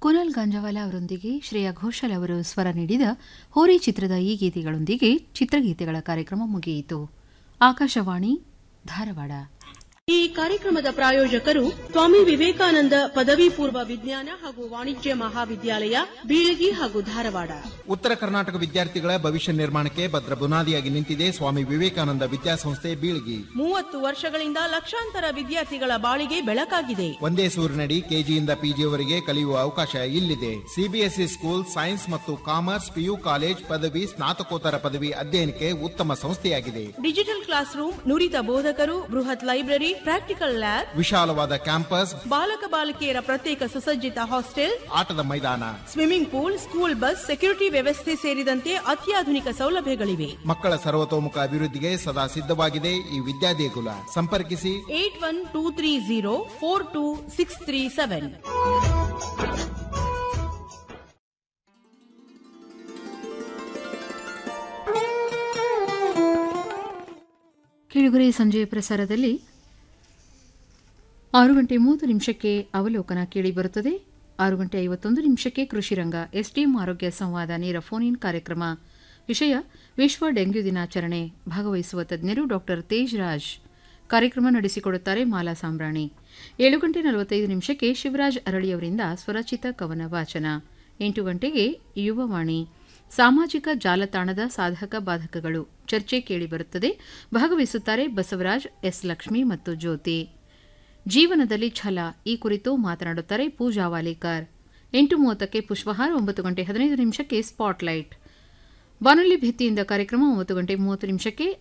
ಕುನಾಲ್ ಗಾಂಜಾವಾಲ ಅವರೊಂದಿಗೆ ಶ್ರೇಯಾ ಘೋಷಾಲ್ ಅವರು ಸ್ವರ ನೀಡಿದ ಹೋರಿ ಚಿತ್ರದ ಈ ಗೀತೆಗಳೊಂದಿಗೆ ಚಿತ್ರಗೀತೆಗಳ ಕಾರ್ಯಕ್ರಮ ಮುಗಿಯಿತು ಆಕಾಶವಾಣಿ ಧಾರವಾಡ ಈ ಕಾರ್ಯಕ್ರಮದ ಪ್ರಾಯೋಜಕರು ಸ್ವಾಮಿ ವಿವೇಕಾನಂದ ಪದವಿ ಪೂರ್ವ ವಿಜ್ಞಾನ ಹಾಗೂ ವಾಣಿಜ್ಯ ಮಹಾವಿದ್ಯಾಲಯ ಬೀಳಗಿ ಹಾಗೂ ಧಾರವಾಡ ಉತ್ತರ ಕರ್ನಾಟಕ ವಿದ್ಯಾರ್ಥಿಗಳ ಭವಿಷ್ಯ ನಿರ್ಮಾಣಕ್ಕೆ ಭದ್ರ ಬುನಾದಿಯಾಗಿ ನಿಂತಿದೆ ಸ್ವಾಮಿ ವಿವೇಕಾನಂದ ವಿದ್ಯಾಸಂಸ್ಥೆ ಬೀಳ್ಗಿ ಮೂವತ್ತು ವರ್ಷಗಳಿಂದ ಲಕ್ಷಾಂತರ ವಿದ್ಯಾರ್ಥಿಗಳ ಬಾಳಿಗೆ ಬೆಳಕಾಗಿದೆ ಒಂದೇ ಸೂರಿನಡಿ ಕೆಜಿಯಿಂದ ಪಿಜಿಯವರೆಗೆ ಕಲಿಯುವ ಅವಕಾಶ ಇಲ್ಲಿದೆ ಸಿಬಿಎಸ್ಇ ಸ್ಕೂಲ್ ಸೈನ್ಸ್ ಮತ್ತು ಕಾಮರ್ಸ್ ಪಿಯು ಕಾಲೇಜ್ ಪದವಿ ಸ್ನಾತಕೋತ್ತರ ಪದವಿ ಅಧ್ಯಯನಕ್ಕೆ ಉತ್ತಮ ಸಂಸ್ಥೆಯಾಗಿದೆ ಡಿಜಿಟಲ್ ಕ್ಲಾಸ್ ರೂಮ್ ನುರಿತ ಬೋಧಕರು ಬೃಹತ್ ಲೈಬ್ರರಿ ಪ್ರಾಕ್ಟಿಕಲ್ ಲ್ಯಾಬ್ ವಿಶಾಲವಾದ ಕ್ಯಾಂಪಸ್ ಬಾಲಕ ಬಾಲಕಿಯರ ಪ್ರತ್ಯೇಕ ಸುಸಜ್ಜಿತ ಹಾಸ್ಟೆಲ್ ಆಟದ ಮೈದಾನ swimming pool school bus security ವ್ಯವಸ್ಥೆ ಸೇರಿದಂತೆ ಅತ್ಯಾಧುನಿಕ ಸೌಲಭ್ಯಗಳಿವೆ ಮಕ್ಕಳ ಸರ್ವತೋಮುಖ ಅಭಿವೃದ್ಧಿಗೆ ಸದಾ ಸಿದ್ಧವಾಗಿದೆ ಈ ವಿದ್ಯಾದೇಗುಲ ಸಂಪರ್ಕಿಸಿ eight one two three zero four two six three seven ಕಿಳುಗುರೆ ಸಂಜೆಯ ಪ್ರಸಾರದಲ್ಲಿ ಆರು ಗಂಟೆ ಮೂವತ್ತು ನಿಮಿಷಕ್ಕೆ ಅವಲೋಕನ ಕೇಳಿಬರುತ್ತದೆ ಆರು ಗಂಟೆ ಐವತ್ತೊಂದು ನಿಮಿಷಕ್ಕೆ ಕೃಷಿ ರಂಗ ಎಸ್ಡಿಎಂ ಆರೋಗ್ಯ ಸಂವಾದ ನೇರ ಫೋನ್ ಇನ್ ಕಾರ್ಯಕ್ರಮ ವಿಷಯ ವಿಶ್ವ ಡೆಂಗ್ಯೂ ದಿನಾಚರಣೆ ಭಾಗವಹಿಸುವ ತಜ್ಞರು ಡಾಕ್ಟರ್ ತೇಜ್ ರಾಜ್ ಕಾರ್ಯಕ್ರಮ ನಡೆಸಿಕೊಡುತ್ತಾರೆ ಮಾಲಾ ಸಾಂಬ್ರಾಣಿ ಏಳು ಗಂಟೆ ನಲವತ್ತೈದು ನಿಮಿಷಕ್ಕೆ ಶಿವರಾಜ್ ಅರಳಿಯವರಿಂದ ಸ್ವರಚಿತ ಕವನ ವಾಚನ ಎಂಟು ಗಂಟೆಗೆ ಯುವವಾಣಿ ಸಾಮಾಜಿಕ ಜಾಲತಾಣದ ಸಾಧಕ ಬಾಧಕಗಳು ಚರ್ಚೆ ಕೇಳಿಬರುತ್ತದೆ ಭಾಗವಹಿಸುತ್ತಾರೆ ಬಸವರಾಜ್ ಎಸ್ ಲಕ್ಷ್ಮಿ ಮತ್ತು ಜ್ಯೋತಿ ಜೀವನದಲ್ಲಿ ಛಲ ಈ ಕುರಿತು ಮಾತನಾಡುತ್ತಾರೆ ಪೂಜಾ ವಾಲೇಕರ್ ಎಂಟು ಮೂವತ್ತಕ್ಕೆ ಪುಷ್ಪಹಾರ ಒಂಬತ್ತು ಗಂಟೆ ಹದಿನೈದು ನಿಮಿಷಕ್ಕೆ ಸ್ಪಾಟ್ಲೈಟ್ ಬಾನುಲಿ ಭಿತ್ತಿಯಿಂದ ಕಾರ್ಯಕ್ರಮ ಒಂಬತ್ತು ಗಂಟೆ ಮೂವತ್ತು ನಿಮಿಷಕ್ಕೆ